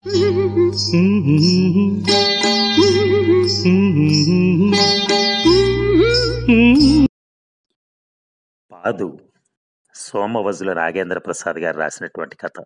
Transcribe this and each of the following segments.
పాదు సోమవజుల నాగేంద్ర ప్రసాద్ గారు రాసినటువంటి కథ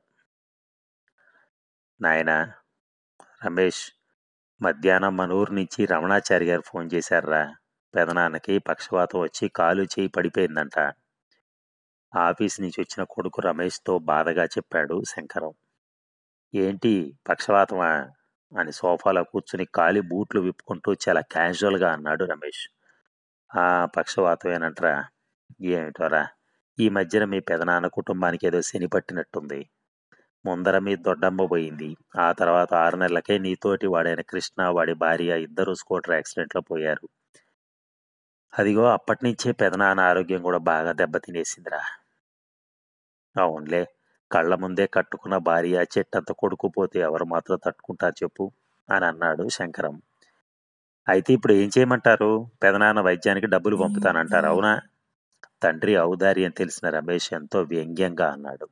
నాయన రమేష్ మధ్యాహ్నం మన ఊరు నుంచి రమణాచారి గారు ఫోన్ చేశారా పెదనాన్నకి పక్షవాతం వచ్చి కాలు చేయి పడిపోయిందంట ఆఫీస్ నుంచి వచ్చిన కొడుకు రమేష్తో బాధగా చెప్పాడు శంకరం ఏంటి పక్షవాతమా అని సోఫాలో కూర్చుని కాలి బూట్లు విప్పుకుంటూ చాలా క్యాజువల్గా అన్నాడు రమేష్ ఆ పక్షవాతమేనంటరా ఏమిటోరా ఈ మధ్యన మీ పెదనాన్న కుటుంబానికి ఏదో శని పట్టినట్టుంది ముందర మీ దొడ్డమ్మ పోయింది ఆ తర్వాత ఆరు నెలలకే నీతోటి వాడైన కృష్ణ వాడి భార్య ఇద్దరు స్కూటర్ యాక్సిడెంట్లో పోయారు అదిగో అప్పటి నుంచే పెదనాన్న ఆరోగ్యం కూడా బాగా దెబ్బతినేసిందిరా అవునులే కళ్ళ ముందే కట్టుకున్న భార్య చెట్టంత కొడుకు పోతే ఎవరు మాత్రం తట్టుకుంటారు చెప్పు అని అన్నాడు శంకరం అయితే ఇప్పుడు ఏం చేయమంటారు పెదనాన్న వైద్యానికి డబ్బులు పంపుతానంటారు అవునా తండ్రి ఔదార్యం తెలిసిన రమేష్ ఎంతో వ్యంగ్యంగా అన్నాడు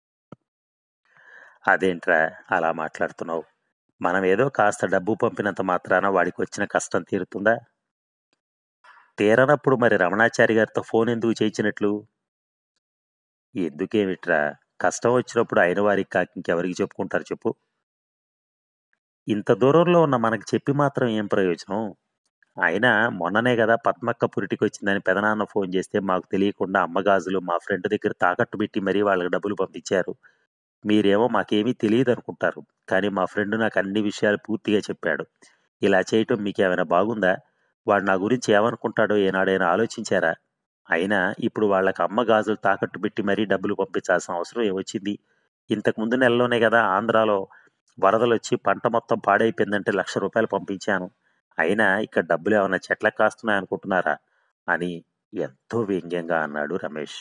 అదేంట్రా అలా మాట్లాడుతున్నావు మనం ఏదో కాస్త డబ్బు పంపినంత మాత్రాన వాడికి వచ్చిన కష్టం తీరుతుందా తీరనప్పుడు మరి రమణాచారి గారితో ఫోన్ ఎందుకు చేయించినట్లు ఎందుకేమిట్రా కష్టం వచ్చినప్పుడు అయిన వారికి కాక ఇంకెవరికి చెప్పుకుంటారు చెప్పు ఇంత దూరంలో ఉన్న మనకి చెప్పి మాత్రం ఏం ప్రయోజనం అయినా మొన్ననే కదా పద్మక్క పురిటికి వచ్చిందని పెదనాన్న ఫోన్ చేస్తే మాకు తెలియకుండా అమ్మగాజులు మా ఫ్రెండ్ దగ్గర తాకట్టు పెట్టి మరీ వాళ్ళకి డబ్బులు పంపించారు మీరేమో మాకేమీ తెలియదు అనుకుంటారు కానీ మా ఫ్రెండ్ నాకు అన్ని విషయాలు పూర్తిగా చెప్పాడు ఇలా చేయటం మీకేమైనా బాగుందా వాడు నా గురించి ఏమనుకుంటాడో ఏనాడైనా ఆలోచించారా అయినా ఇప్పుడు వాళ్ళకి అమ్మ గాజులు తాకట్టు పెట్టి మరీ డబ్బులు పంపించాల్సిన అవసరం ఏమొచ్చింది ఇంతకు ముందు నెలలోనే కదా ఆంధ్రాలో వరదలు వచ్చి పంట మొత్తం పాడైపోయిందంటే లక్ష రూపాయలు పంపించాను అయినా ఇక్కడ డబ్బులు ఏమైనా చెట్లకు కాస్తున్నాయి అనుకుంటున్నారా అని ఎంతో వ్యంగ్యంగా అన్నాడు రమేష్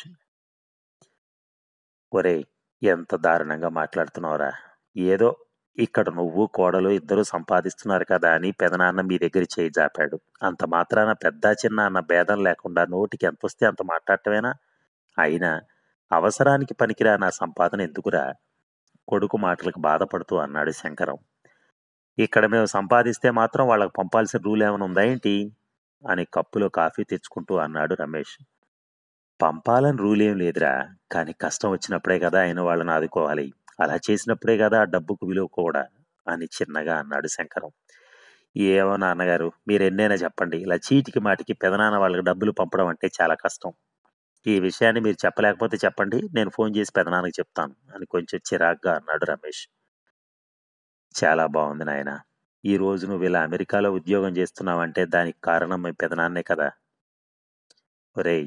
ఒరేయ్ ఎంత దారుణంగా మాట్లాడుతున్నావురా ఏదో ఇక్కడ నువ్వు కోడలు ఇద్దరు సంపాదిస్తున్నారు కదా అని పెదనాన్న మీ దగ్గర చేయి జాపాడు అంత మాత్రాన పెద్ద చిన్న అన్న భేదం లేకుండా నోటికి ఎంత వస్తే అంత మాట్లాడటమేనా అయినా అవసరానికి పనికిరా నా సంపాదన ఎందుకురా కొడుకు మాటలకు బాధపడుతూ అన్నాడు శంకరం ఇక్కడ మేము సంపాదిస్తే మాత్రం వాళ్ళకి పంపాల్సిన రూల్ ఏమైనా ఉందా ఏంటి అని కప్పులో కాఫీ తెచ్చుకుంటూ అన్నాడు రమేష్ పంపాలని రూల్ ఏం లేదురా కానీ కష్టం వచ్చినప్పుడే కదా ఆయన వాళ్ళని ఆదుకోవాలి అలా చేసినప్పుడే కదా ఆ డబ్బుకు విలువ కూడా అని చిన్నగా అన్నాడు శంకరం ఏమో నాన్నగారు మీరు ఎన్నైనా చెప్పండి ఇలా చీటికి మాటికి పెదనాన్న వాళ్ళకి డబ్బులు పంపడం అంటే చాలా కష్టం ఈ విషయాన్ని మీరు చెప్పలేకపోతే చెప్పండి నేను ఫోన్ చేసి పెదనాన్నకి చెప్తాను అని కొంచెం చిరాగ్గా అన్నాడు రమేష్ చాలా బాగుంది నాయన ఈ రోజు నువ్వు ఇలా అమెరికాలో ఉద్యోగం చేస్తున్నావంటే దానికి కారణం మీ పెదనాన్నే కదా ఒరేయ్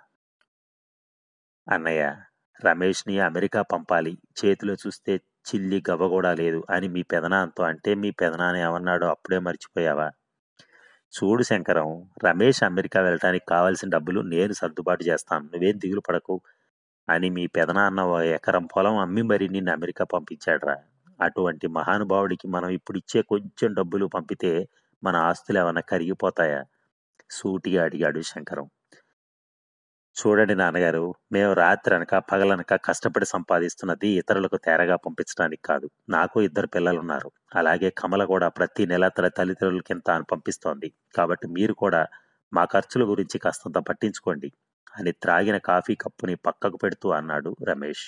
అన్నయ్య రమేష్ని అమెరికా పంపాలి చేతిలో చూస్తే చిల్లి గవ్వ కూడా లేదు అని మీ పెదనాన్నతో అంటే మీ పెదనాన్న ఏమన్నాడో అప్పుడే మర్చిపోయావా చూడు శంకరం రమేష్ అమెరికా వెళ్ళటానికి కావాల్సిన డబ్బులు నేను సర్దుబాటు చేస్తాను నువ్వేం దిగులు పడకు అని మీ పెదనాన్న ఓ ఎకరం పొలం అమ్మి మరి నిన్ను అమెరికా పంపించాడురా అటువంటి మహానుభావుడికి మనం ఇప్పుడు ఇచ్చే కొంచెం డబ్బులు పంపితే మన ఆస్తులు ఏమన్నా కరిగిపోతాయా సూటిగా అడిగాడు శంకరం చూడండి నాన్నగారు మేము రాత్రి అనక పగలనక కష్టపడి సంపాదిస్తున్నది ఇతరులకు తేరగా పంపించడానికి కాదు నాకు ఇద్దరు పిల్లలున్నారు అలాగే కమల కూడా ప్రతి నెల తన తల్లిదండ్రులకింత అని పంపిస్తోంది కాబట్టి మీరు కూడా మా ఖర్చుల గురించి కాస్తంత పట్టించుకోండి అని త్రాగిన కాఫీ కప్పుని పక్కకు పెడుతూ అన్నాడు రమేష్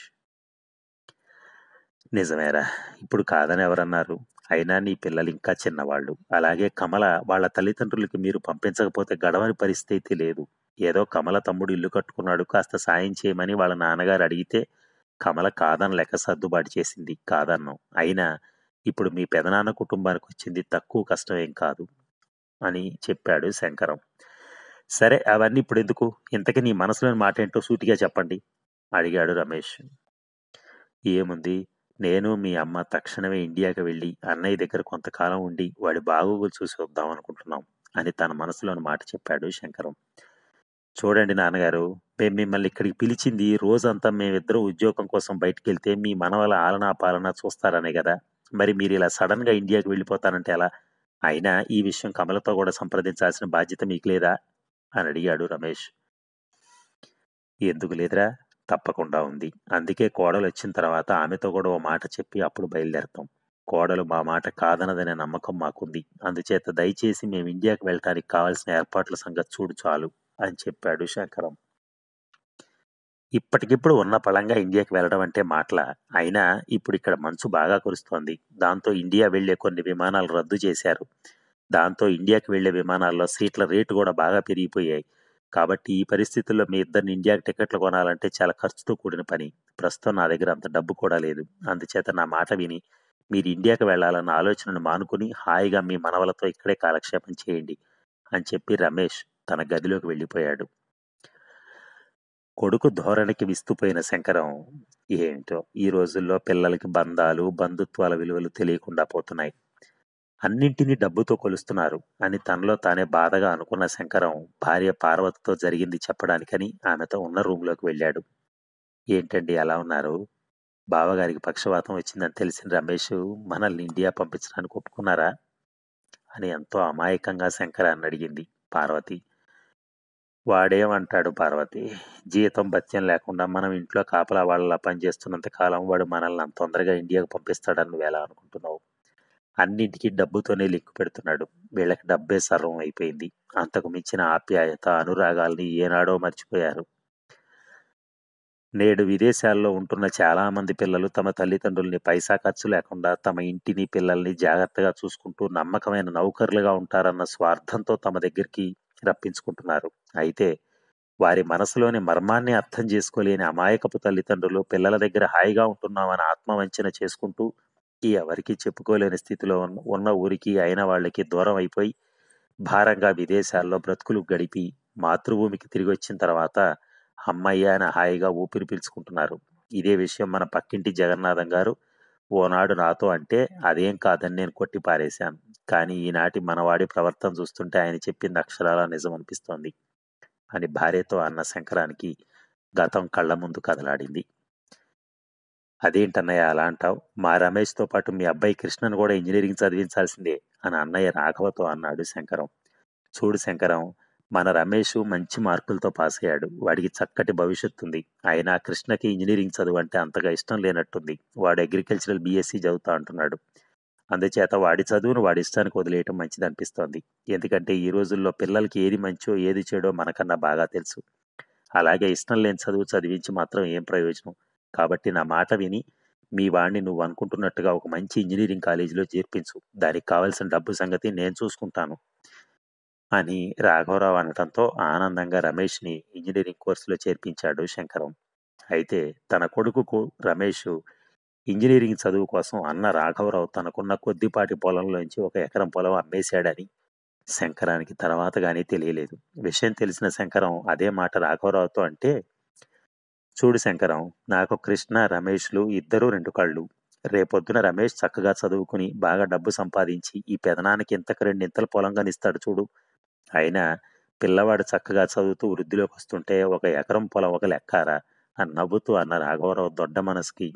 నిజమేరా ఇప్పుడు కాదని ఎవరన్నారు అయినా నీ పిల్లలు ఇంకా చిన్నవాళ్ళు అలాగే కమల వాళ్ళ తల్లిదండ్రులకి మీరు పంపించకపోతే గడవని పరిస్థితి లేదు ఏదో కమల తమ్ముడు ఇల్లు కట్టుకున్నాడు కాస్త సాయం చేయమని వాళ్ళ నాన్నగారు అడిగితే కమల కాదని లెక్క సర్దుబాటు చేసింది కాదన్నాం అయినా ఇప్పుడు మీ పెదనాన్న కుటుంబానికి వచ్చింది తక్కువ కష్టం ఏం కాదు అని చెప్పాడు శంకరం సరే అవన్నీ ఇప్పుడు ఎందుకు ఇంతకీ నీ మనసులోని మాట ఏంటో సూటిగా చెప్పండి అడిగాడు రమేష్ ఏముంది నేను మీ అమ్మ తక్షణమే ఇండియాకి వెళ్ళి అన్నయ్య దగ్గర కొంతకాలం ఉండి వాడి బాగోగులు చూసి వద్దాం అనుకుంటున్నాం అని తన మనసులోని మాట చెప్పాడు శంకరం చూడండి నాన్నగారు మేము మిమ్మల్ని ఇక్కడికి పిలిచింది రోజంతా మేమిద్దరం ఉద్యోగం కోసం బయటికి వెళ్తే మీ మనవల ఆలనా పాలన చూస్తారనే కదా మరి మీరు ఇలా సడన్ గా ఇండియాకి వెళ్ళిపోతారంటే ఎలా అయినా ఈ విషయం కమలతో కూడా సంప్రదించాల్సిన బాధ్యత మీకు లేదా అని అడిగాడు రమేష్ ఎందుకు లేదురా తప్పకుండా ఉంది అందుకే కోడలు వచ్చిన తర్వాత ఆమెతో కూడా ఓ మాట చెప్పి అప్పుడు బయలుదేరతాం కోడలు మా మాట కాదనదనే నమ్మకం మాకుంది అందుచేత దయచేసి మేము ఇండియాకి వెళ్ళటానికి కావాల్సిన ఏర్పాట్ల సంగతి చూడు చాలు అని చెప్పాడు శంకరం ఇప్పటికిప్పుడు ఉన్న పళంగా ఇండియాకి వెళ్ళడం అంటే మాటల అయినా ఇప్పుడు ఇక్కడ మంచు బాగా కురుస్తోంది దాంతో ఇండియా వెళ్లే కొన్ని విమానాలు రద్దు చేశారు దాంతో ఇండియాకి వెళ్లే విమానాల్లో సీట్ల రేటు కూడా బాగా పెరిగిపోయాయి కాబట్టి ఈ పరిస్థితుల్లో మీ ఇద్దరిని ఇండియాకి టికెట్లు కొనాలంటే చాలా ఖర్చుతో కూడిన పని ప్రస్తుతం నా దగ్గర అంత డబ్బు కూడా లేదు అందుచేత నా మాట విని మీరు ఇండియాకి వెళ్ళాలన్న ఆలోచనను మానుకుని హాయిగా మీ మనవలతో ఇక్కడే కాలక్షేపం చేయండి అని చెప్పి రమేష్ తన గదిలోకి వెళ్ళిపోయాడు కొడుకు ధోరణికి విస్తుపోయిన శంకరం ఏంటో ఈ రోజుల్లో పిల్లలకి బంధాలు బంధుత్వాల విలువలు తెలియకుండా పోతున్నాయి అన్నింటినీ డబ్బుతో కొలుస్తున్నారు అని తనలో తానే బాధగా అనుకున్న శంకరం భార్య పార్వతితో జరిగింది చెప్పడానికని ఆమెతో ఉన్న రూంలోకి వెళ్ళాడు ఏంటండి ఎలా ఉన్నారు బావగారికి పక్షవాతం వచ్చిందని తెలిసిన రమేష్ మనల్ని ఇండియా పంపించడానికి ఒప్పుకున్నారా అని ఎంతో అమాయకంగా శంకరాన్ని అడిగింది పార్వతి వాడేమంటాడు పార్వతి జీతం బత్యం లేకుండా మనం ఇంట్లో కాపలా వాళ్ళలా పనిచేస్తున్నంత కాలం వాడు మనల్ని అంత తొందరగా ఇండియాకు పంపిస్తాడని నువ్వు ఎలా అనుకుంటున్నావు అన్నింటికీ డబ్బుతోనే లిక్కు పెడుతున్నాడు వీళ్ళకి డబ్బే సర్వం అయిపోయింది అంతకు మించిన ఆప్యాయత అనురాగాల్ని ఏనాడో మర్చిపోయారు నేడు విదేశాల్లో ఉంటున్న చాలా మంది పిల్లలు తమ తల్లిదండ్రుల్ని పైసా ఖర్చు లేకుండా తమ ఇంటిని పిల్లల్ని జాగ్రత్తగా చూసుకుంటూ నమ్మకమైన నౌకర్లుగా ఉంటారన్న స్వార్థంతో తమ దగ్గరికి రప్పించుకుంటున్నారు అయితే వారి మనసులోని మర్మాన్ని అర్థం చేసుకోలేని అమాయకపు తల్లిదండ్రులు పిల్లల దగ్గర హాయిగా ఉంటున్నామని ఆత్మవంచన చేసుకుంటూ ఈ ఎవరికి చెప్పుకోలేని స్థితిలో ఉన్న ఉన్న ఊరికి అయిన వాళ్ళకి దూరం అయిపోయి భారంగా విదేశాల్లో బ్రతుకులు గడిపి మాతృభూమికి తిరిగి వచ్చిన తర్వాత అమ్మయ్య అని హాయిగా ఊపిరి పీల్చుకుంటున్నారు ఇదే విషయం మన పక్కింటి జగన్నాథం గారు ఓనాడు నాతో అంటే అదేం కాదని నేను కొట్టి పారేశాను కానీ ఈనాటి మనవాడి ప్రవర్తన చూస్తుంటే ఆయన చెప్పింది అక్షరాల నిజం అనిపిస్తోంది అని భార్యతో అన్న శంకరానికి గతం కళ్ళ ముందు కదలాడింది అదేంటన్నయ్య అలా అంటావు మా రమేష్తో పాటు మీ అబ్బాయి కృష్ణను కూడా ఇంజనీరింగ్ చదివించాల్సిందే అని అన్నయ్య రాఘవతో అన్నాడు శంకరం చూడు శంకరం మన రమేష్ మంచి మార్కులతో పాస్ అయ్యాడు వాడికి చక్కటి భవిష్యత్తు ఉంది అయినా కృష్ణకి ఇంజనీరింగ్ చదువు అంటే అంతగా ఇష్టం లేనట్టుంది వాడు అగ్రికల్చరల్ బీఎస్సీ చదువుతా అంటున్నాడు అందుచేత వాడి చదువును వాడి ఇష్టానికి వదిలేయటం మంచిది అనిపిస్తోంది ఎందుకంటే ఈ రోజుల్లో పిల్లలకి ఏది మంచో ఏది చెడో మనకన్నా బాగా తెలుసు అలాగే ఇష్టం లేని చదువు చదివించి మాత్రం ఏం ప్రయోజనం కాబట్టి నా మాట విని మీ వాడిని నువ్వు అనుకుంటున్నట్టుగా ఒక మంచి ఇంజనీరింగ్ కాలేజీలో చేర్పించు దానికి కావాల్సిన డబ్బు సంగతి నేను చూసుకుంటాను అని రాఘవరావు అనటంతో ఆనందంగా రమేష్ని ఇంజనీరింగ్ కోర్సులో చేర్పించాడు శంకరం అయితే తన కొడుకుకు రమేష్ ఇంజనీరింగ్ చదువు కోసం అన్న రాఘవరావు తనకున్న కొద్దిపాటి పొలంలోంచి ఒక ఎకరం పొలం అమ్మేశాడని శంకరానికి తర్వాత గానీ తెలియలేదు విషయం తెలిసిన శంకరం అదే మాట రాఘవరావుతో అంటే చూడు శంకరం నాకు కృష్ణ రమేష్లు ఇద్దరూ రెండు కళ్ళు రేపొద్దున రమేష్ చక్కగా చదువుకుని బాగా డబ్బు సంపాదించి ఈ పెదనానికి ఇంతకు రెండింతల పొలంగానిస్తాడు చూడు అయినా పిల్లవాడు చక్కగా చదువుతూ వృద్ధిలోకి వస్తుంటే ఒక ఎకరం పొలం ఒక లెక్కారా అని నవ్వుతూ అన్న రాఘవరావు దొడ్డ మనసుకి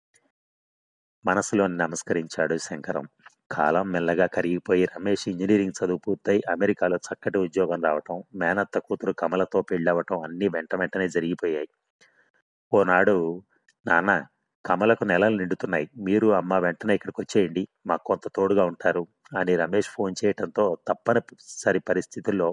మనసులోని నమస్కరించాడు శంకరం కాలం మెల్లగా కరిగిపోయి రమేష్ ఇంజనీరింగ్ చదువు పూర్తయి అమెరికాలో చక్కటి ఉద్యోగం రావటం మేనత్త కూతురు కమలతో పెళ్ళవటం అన్నీ వెంట వెంటనే జరిగిపోయాయి ఓనాడు నాన్న కమలకు నెలలు నిండుతున్నాయి మీరు అమ్మ వెంటనే ఇక్కడికి వచ్చేయండి మాకు కొంత తోడుగా ఉంటారు అని రమేష్ ఫోన్ చేయటంతో తప్పనిసరి పరిస్థితుల్లో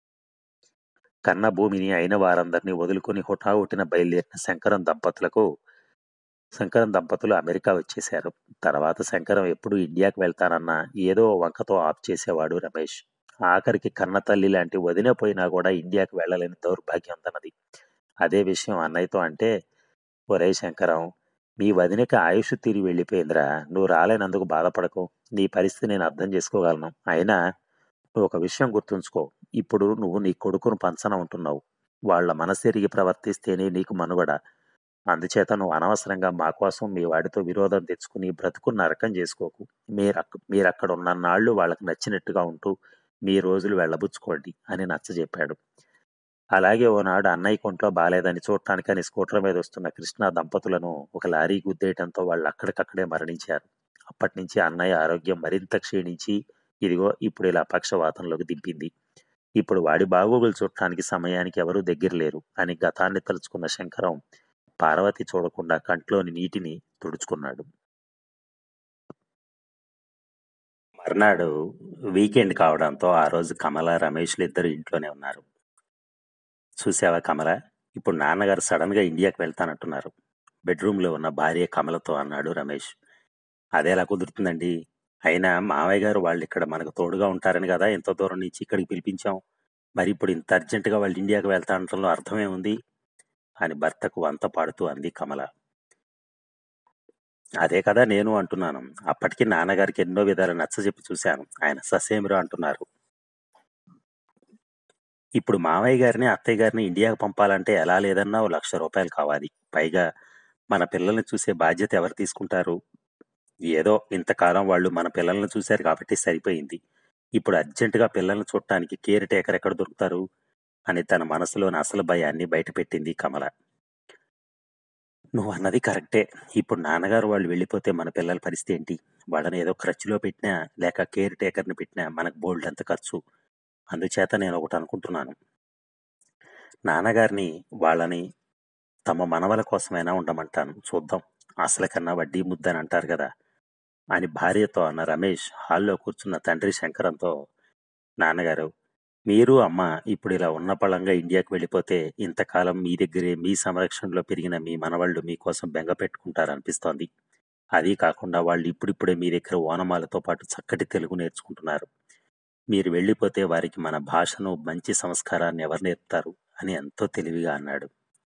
కన్న భూమిని అయిన వారందరినీ వదులుకొని హుటాహుటిన బయలుదేరిన శంకరం దంపతులకు శంకరం దంపతులు అమెరికా వచ్చేశారు తర్వాత శంకరం ఎప్పుడు ఇండియాకి వెళ్తానన్నా ఏదో వంకతో ఆఫ్ చేసేవాడు రమేష్ ఆఖరికి కన్న తల్లి లాంటి వదిన పోయినా కూడా ఇండియాకి వెళ్ళలేని దౌర్భాగ్యం తనది అదే విషయం అన్నయ్యతో అంటే ఒరే శంకరం మీ వదినకి ఆయుష్ తీరి వెళ్ళిపోయిందిరా నువ్వు రాలేనందుకు బాధపడకు నీ పరిస్థితి నేను అర్థం చేసుకోగలను అయినా నువ్వు ఒక విషయం గుర్తుంచుకో ఇప్పుడు నువ్వు నీ కొడుకును పంచన ఉంటున్నావు వాళ్ళ మనసెరిగి ప్రవర్తిస్తేనే నీకు మనుగడ అందుచేత నువ్వు అనవసరంగా మా కోసం మీ వాడితో విరోధం తెచ్చుకుని బ్రతుకు నరకం చేసుకోకు మీరు మీరక్కడ ఉన్న నాళ్ళు వాళ్ళకి నచ్చినట్టుగా ఉంటూ మీ రోజులు వెళ్ళబుచ్చుకోండి అని నచ్చజెప్పాడు అలాగే ఓనాడు అన్నయ్య కొంట్లో బాలేదని చూడటానికని స్కూటర్ మీద వస్తున్న కృష్ణ దంపతులను ఒక లారీ గుద్దేయటంతో వాళ్ళు అక్కడికక్కడే మరణించారు అప్పటి నుంచి అన్నయ్య ఆరోగ్యం మరింత క్షీణించి ఇదిగో ఇప్పుడు ఇలా పక్షవాతంలోకి దింపింది ఇప్పుడు వాడి బాగోగులు చూడటానికి సమయానికి ఎవరూ దగ్గర లేరు అని గతాన్ని తలుచుకున్న శంకరం పార్వతి చూడకుండా కంట్లోని నీటిని తుడుచుకున్నాడు మర్నాడు వీకెండ్ కావడంతో ఆ రోజు కమల రమేష్లు ఇద్దరు ఇంట్లోనే ఉన్నారు చూసావా కమల ఇప్పుడు నాన్నగారు సడన్ గా ఇండియాకి వెళ్తానంటున్నారు బెడ్రూమ్ లో ఉన్న భార్య కమలతో అన్నాడు రమేష్ అదేలా కుదురుతుందండి అయినా మావయ్య గారు వాళ్ళు ఇక్కడ మనకు తోడుగా ఉంటారని కదా ఎంతో దూరం నుంచి ఇక్కడికి పిలిపించాం మరి ఇప్పుడు ఇంత అర్జెంటుగా వాళ్ళు ఇండియాకి వెళ్తానంటంలో అర్థమే ఉంది అని భర్తకు వంత పాడుతూ అంది కమల అదే కదా నేను అంటున్నాను అప్పటికి నాన్నగారికి ఎన్నో విధాలు నచ్చ చెప్పి చూశాను ఆయన ససేమిరో అంటున్నారు ఇప్పుడు మావయ్య గారిని అత్తయ్య గారిని ఇండియాకు పంపాలంటే ఎలా లేదన్నా ఓ లక్ష రూపాయలు కావాలి పైగా మన పిల్లల్ని చూసే బాధ్యత ఎవరు తీసుకుంటారు ఏదో ఇంతకాలం వాళ్ళు మన పిల్లల్ని చూశారు కాబట్టి సరిపోయింది ఇప్పుడు అర్జెంటుగా పిల్లల్ని చూడటానికి కేర్ టేకర్ ఎక్కడ దొరుకుతారు అని తన మనసులోని అసలు భయాన్ని బయటపెట్టింది కమల నువ్వు అన్నది కరెక్టే ఇప్పుడు నాన్నగారు వాళ్ళు వెళ్ళిపోతే మన పిల్లల పరిస్థితి ఏంటి వాళ్ళని ఏదో ఖర్చులో పెట్టినా లేక కేర్ టేకర్ని పెట్టినా మనకు బోల్డ్ అంత ఖర్చు అందుచేత నేను ఒకటి అనుకుంటున్నాను నాన్నగారిని వాళ్ళని తమ మనవల కోసమైనా ఉండమంటాను చూద్దాం అసలు కన్నా వడ్డీ ముద్దని అంటారు కదా అని భార్యతో అన్న రమేష్ హాల్లో కూర్చున్న తండ్రి శంకరంతో నాన్నగారు మీరు అమ్మ ఇప్పుడు ఇలా ఉన్న పళంగా ఇండియాకి వెళ్ళిపోతే ఇంతకాలం మీ దగ్గరే మీ సంరక్షణలో పెరిగిన మీ మనవాళ్ళు మీకోసం బెంగ పెట్టుకుంటారనిపిస్తోంది అది కాకుండా వాళ్ళు ఇప్పుడిప్పుడే మీ దగ్గర ఓనమాలతో పాటు చక్కటి తెలుగు నేర్చుకుంటున్నారు మీరు వెళ్ళిపోతే వారికి మన భాషను మంచి సంస్కారాన్ని ఎవరు నేర్పుతారు అని ఎంతో తెలివిగా అన్నాడు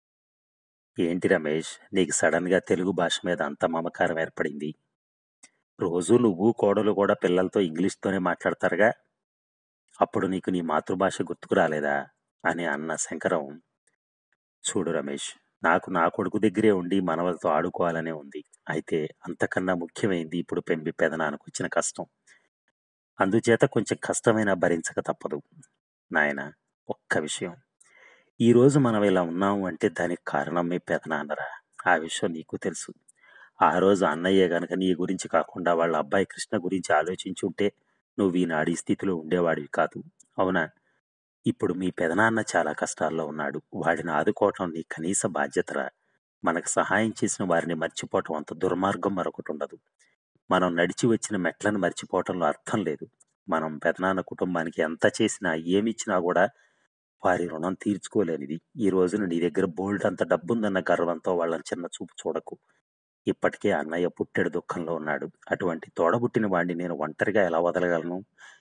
ఏంటి రమేష్ నీకు సడన్ గా తెలుగు భాష మీద అంత మమకారం ఏర్పడింది రోజు నువ్వు కోడలు కూడా పిల్లలతో ఇంగ్లీష్తోనే మాట్లాడతారుగా అప్పుడు నీకు నీ మాతృభాష గుర్తుకు రాలేదా అని అన్న శంకరం చూడు రమేష్ నాకు నా కొడుకు దగ్గరే ఉండి మనవలతో ఆడుకోవాలనే ఉంది అయితే అంతకన్నా ముఖ్యమైంది ఇప్పుడు పెంపి పెదనానికి వచ్చిన కష్టం అందుచేత కొంచెం కష్టమైన భరించక తప్పదు నాయన ఒక్క విషయం ఈ రోజు మనం ఇలా ఉన్నాము అంటే దానికి కారణం మీ పెదనాన్నరా ఆ విషయం నీకు తెలుసు ఆ రోజు అన్నయ్య గనక నీ గురించి కాకుండా వాళ్ళ అబ్బాయి కృష్ణ గురించి ఆలోచించుంటే నువ్వు ఈనాడు ఈ స్థితిలో ఉండేవాడివి కాదు అవునా ఇప్పుడు మీ పెదనాన్న చాలా కష్టాల్లో ఉన్నాడు వాడిని ఆదుకోవటం నీ కనీస బాధ్యతరా మనకు సహాయం చేసిన వారిని మర్చిపోవటం అంత దుర్మార్గం మరొకటి ఉండదు మనం నడిచి వచ్చిన మెట్లను మర్చిపోవటంలో అర్థం లేదు మనం పెదనాన్న కుటుంబానికి ఎంత చేసినా ఏమిచ్చినా కూడా వారి రుణం తీర్చుకోలేనిది ఈ రోజున నీ దగ్గర బోల్డ్ అంత డబ్బుందన్న గర్వంతో వాళ్ళని చిన్న చూపు చూడకు ఇప్పటికే అన్నయ్య పుట్టెడు దుఃఖంలో ఉన్నాడు అటువంటి తోడబుట్టిన వాడిని నేను ఒంటరిగా ఎలా వదలగలను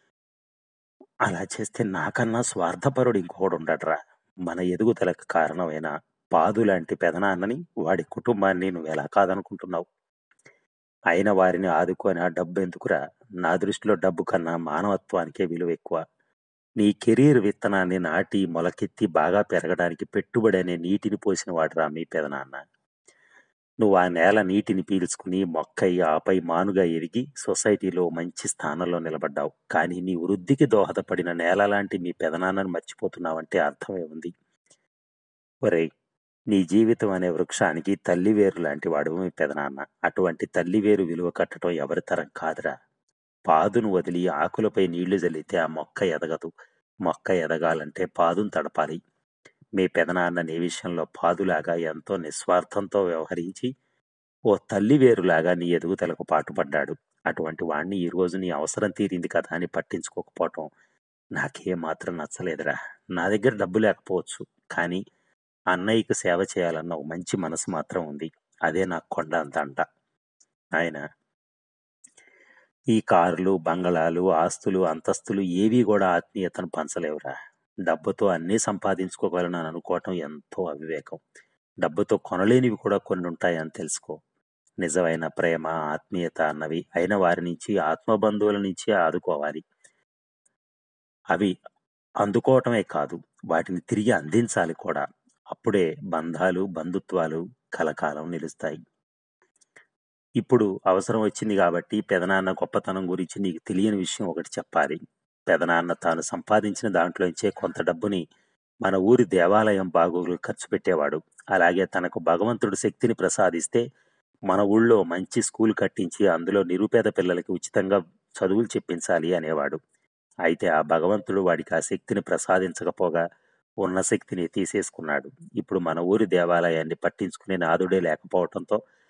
అలా చేస్తే నాకన్నా స్వార్థపరుడు ఇంకొకడు ఉండడరా మన ఎదుగుదలకు కారణమైన పాదు లాంటి పెదనాన్నని వాడి కుటుంబాన్ని నువ్వు ఎలా కాదనుకుంటున్నావు అయిన వారిని ఆదుకొని ఆ డబ్బు ఎందుకురా నా దృష్టిలో డబ్బు కన్నా మానవత్వానికే విలువ ఎక్కువ నీ కెరీర్ విత్తనాన్ని నాటి మొలకెత్తి బాగా పెరగడానికి పెట్టుబడి అనే నీటిని పోసిన వాడురా మీ పెదనాన్న నువ్వు ఆ నేల నీటిని పీల్చుకుని మొక్కై ఆపై మానుగా ఎదిగి సొసైటీలో మంచి స్థానంలో నిలబడ్డావు కానీ నీ వృద్ధికి దోహదపడిన నేల లాంటి మీ పెదనాన్నను మర్చిపోతున్నావంటే అర్థమే ఉంది ఒరేయ్ నీ జీవితం అనే వృక్షానికి తల్లి వేరు లాంటి వాడు మీ పెదనాన్న అటువంటి తల్లి వేరు విలువ కట్టడం ఎవరి తరం కాదురా పాదును వదిలి ఆకులపై నీళ్లు జల్లితే ఆ మొక్క ఎదగదు మొక్క ఎదగాలంటే పాదును తడపాలి మీ పెదనాన్న నీ విషయంలో పాదులాగా ఎంతో నిస్వార్థంతో వ్యవహరించి ఓ తల్లి వేరులాగా నీ ఎదుగుదలకు పాటుపడ్డాడు అటువంటి వాణ్ణి ఈ రోజు నీ అవసరం తీరింది కదా అని పట్టించుకోకపోవటం నాకే మాత్రం నచ్చలేదురా నా దగ్గర డబ్బు లేకపోవచ్చు కానీ అన్నయ్యకు సేవ చేయాలన్న ఒక మంచి మనసు మాత్రం ఉంది అదే నాకు కొండ అంత అంట ఆయన ఈ కార్లు బంగళాలు ఆస్తులు అంతస్తులు ఏవి కూడా ఆత్మీయతను పంచలేవురా డబ్బుతో అన్నీ సంపాదించుకోగలను అని అనుకోవటం ఎంతో అవివేకం డబ్బుతో కొనలేనివి కూడా కొన్ని ఉంటాయని తెలుసుకో నిజమైన ప్రేమ ఆత్మీయత అన్నవి అయిన వారి నుంచి ఆత్మబంధువుల నుంచి ఆదుకోవాలి అవి అందుకోవటమే కాదు వాటిని తిరిగి అందించాలి కూడా అప్పుడే బంధాలు బంధుత్వాలు కలకాలం నిలుస్తాయి ఇప్పుడు అవసరం వచ్చింది కాబట్టి పెదనాన్న గొప్పతనం గురించి నీకు తెలియని విషయం ఒకటి చెప్పాలి పెదనాన్న తాను సంపాదించిన దాంట్లోంచే కొంత డబ్బుని మన ఊరి దేవాలయం బాగోగులు ఖర్చు పెట్టేవాడు అలాగే తనకు భగవంతుడు శక్తిని ప్రసాదిస్తే మన ఊళ్ళో మంచి స్కూల్ కట్టించి అందులో నిరుపేద పిల్లలకి ఉచితంగా చదువులు చెప్పించాలి అనేవాడు అయితే ఆ భగవంతుడు వాడికి ఆ శక్తిని ప్రసాదించకపోగా ఉన్న శక్తిని తీసేసుకున్నాడు ఇప్పుడు మన ఊరి దేవాలయాన్ని పట్టించుకునే నాదుడే లేకపోవడంతో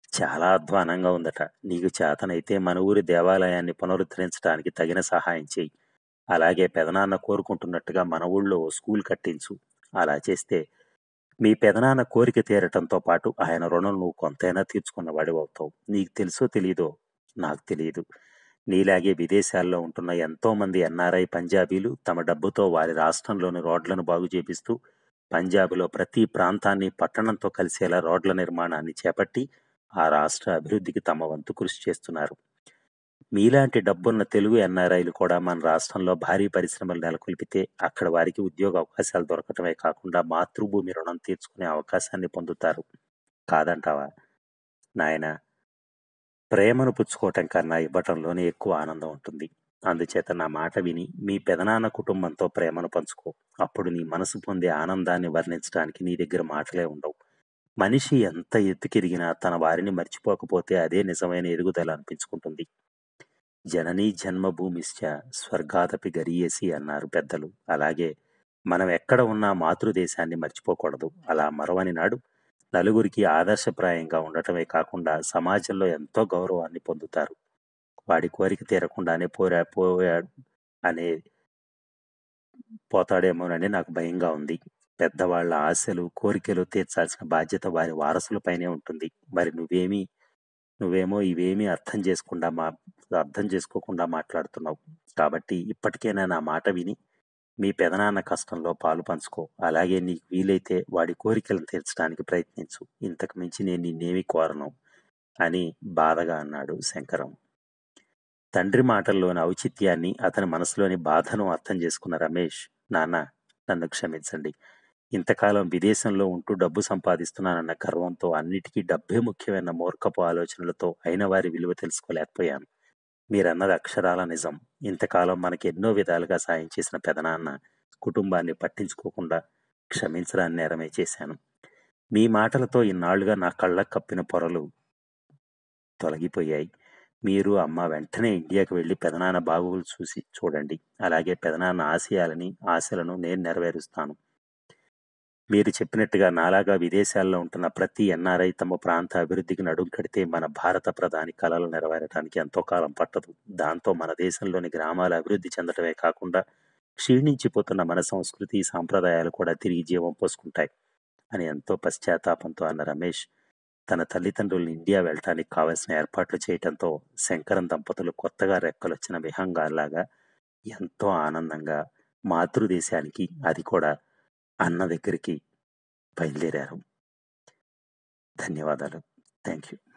చాలా అధ్వానంగా ఉందట నీకు చేతనైతే మన ఊరి దేవాలయాన్ని పునరుద్ధరించడానికి తగిన సహాయం చెయ్యి అలాగే పెదనాన్న కోరుకుంటున్నట్టుగా మన ఊళ్ళో ఓ స్కూల్ కట్టించు అలా చేస్తే మీ పెదనాన్న కోరిక తీరటంతో పాటు ఆయన రుణం నువ్వు కొంతైనా తీర్చుకున్న అవుతావు నీకు తెలుసో తెలీదో నాకు తెలియదు నీలాగే విదేశాల్లో ఉంటున్న ఎంతో మంది ఎన్ఆర్ఐ పంజాబీలు తమ డబ్బుతో వారి రాష్ట్రంలోని రోడ్లను బాగు చేపిస్తూ పంజాబ్లో ప్రతి ప్రాంతాన్ని పట్టణంతో కలిసేలా రోడ్ల నిర్మాణాన్ని చేపట్టి ఆ రాష్ట్ర అభివృద్ధికి తమ వంతు కృషి చేస్తున్నారు మీలాంటి డబ్బున్న తెలుగు ఎన్ఆర్ఐలు కూడా మన రాష్ట్రంలో భారీ పరిశ్రమలు నెలకొల్పితే అక్కడ వారికి ఉద్యోగ అవకాశాలు దొరకటమే కాకుండా మాతృభూమి రుణం తీర్చుకునే అవకాశాన్ని పొందుతారు కాదంటావా నాయన ప్రేమను పుచ్చుకోవటం కన్నా ఇవ్వటంలోనే ఎక్కువ ఆనందం ఉంటుంది అందుచేత నా మాట విని మీ పెదనాన్న కుటుంబంతో ప్రేమను పంచుకో అప్పుడు నీ మనసు పొందే ఆనందాన్ని వర్ణించడానికి నీ దగ్గర మాటలే ఉండవు మనిషి ఎంత ఎత్తుకెదిగినా తన వారిని మర్చిపోకపోతే అదే నిజమైన ఎదుగుదల అనిపించుకుంటుంది జననీ జన్మభూమిశ్చ స్వర్గాదపి గరీయసి అన్నారు పెద్దలు అలాగే మనం ఎక్కడ ఉన్నా మాతృదేశాన్ని మర్చిపోకూడదు అలా మరవని నాడు నలుగురికి ఆదర్శప్రాయంగా ఉండటమే కాకుండా సమాజంలో ఎంతో గౌరవాన్ని పొందుతారు వాడి కోరిక తీరకుండానే పోరా పోయాడు అనే పోతాడేమోనని నాకు భయంగా ఉంది పెద్దవాళ్ల ఆశలు కోరికలు తీర్చాల్సిన బాధ్యత వారి వారసులపైనే ఉంటుంది మరి నువ్వేమీ నువ్వేమో ఇవేమీ అర్థం చేసుకుండా మా అర్థం చేసుకోకుండా మాట్లాడుతున్నావు కాబట్టి ఇప్పటికైనా నా మాట విని మీ పెదనాన్న కష్టంలో పాలు పంచుకో అలాగే నీకు వీలైతే వాడి కోరికలను తీర్చడానికి ప్రయత్నించు ఇంతకు మించి నేను నిన్నేమీ కోరను అని బాధగా అన్నాడు శంకరం తండ్రి మాటల్లోని ఔచిత్యాన్ని అతని మనసులోని బాధను అర్థం చేసుకున్న రమేష్ నాన్న నన్ను క్షమించండి ఇంతకాలం విదేశంలో ఉంటూ డబ్బు సంపాదిస్తున్నానన్న గర్వంతో అన్నిటికీ డబ్బే ముఖ్యమైన మూర్ఖపు ఆలోచనలతో అయిన వారి విలువ తెలుసుకోలేకపోయాను మీరన్నది అక్షరాల నిజం ఇంతకాలం మనకి ఎన్నో విధాలుగా సాయం చేసిన పెదనాన్న కుటుంబాన్ని పట్టించుకోకుండా క్షమించడాన్ని నేరమే చేశాను మీ మాటలతో ఇన్నాళ్లుగా నా కళ్ళకు కప్పిన పొరలు తొలగిపోయాయి మీరు అమ్మ వెంటనే ఇండియాకి వెళ్ళి పెదనాన్న బాగోగులు చూసి చూడండి అలాగే పెదనాన్న ఆశయాలని ఆశలను నేను నెరవేరుస్తాను మీరు చెప్పినట్టుగా నాలాగా విదేశాల్లో ఉంటున్న ప్రతి ఎన్ఆర్ఐ తమ ప్రాంత అభివృద్ధికి నడుం కడితే మన భారత ప్రధాని కళలు నెరవేరడానికి ఎంతో కాలం పట్టదు దాంతో మన దేశంలోని గ్రామాలు అభివృద్ధి చెందడమే కాకుండా క్షీణించిపోతున్న మన సంస్కృతి సాంప్రదాయాలు కూడా తిరిగి జీవం పోసుకుంటాయి అని ఎంతో పశ్చాత్తాపంతో అన్న రమేష్ తన తల్లిదండ్రులు ఇండియా వెళ్ళటానికి కావలసిన ఏర్పాట్లు చేయటంతో శంకరం దంపతులు కొత్తగా రెక్కలొచ్చిన విహంగాల్లాగా ఎంతో ఆనందంగా మాతృదేశానికి అది కూడా అన్న దగ్గరికి బయలుదేరారు ధన్యవాదాలు థ్యాంక్ యూ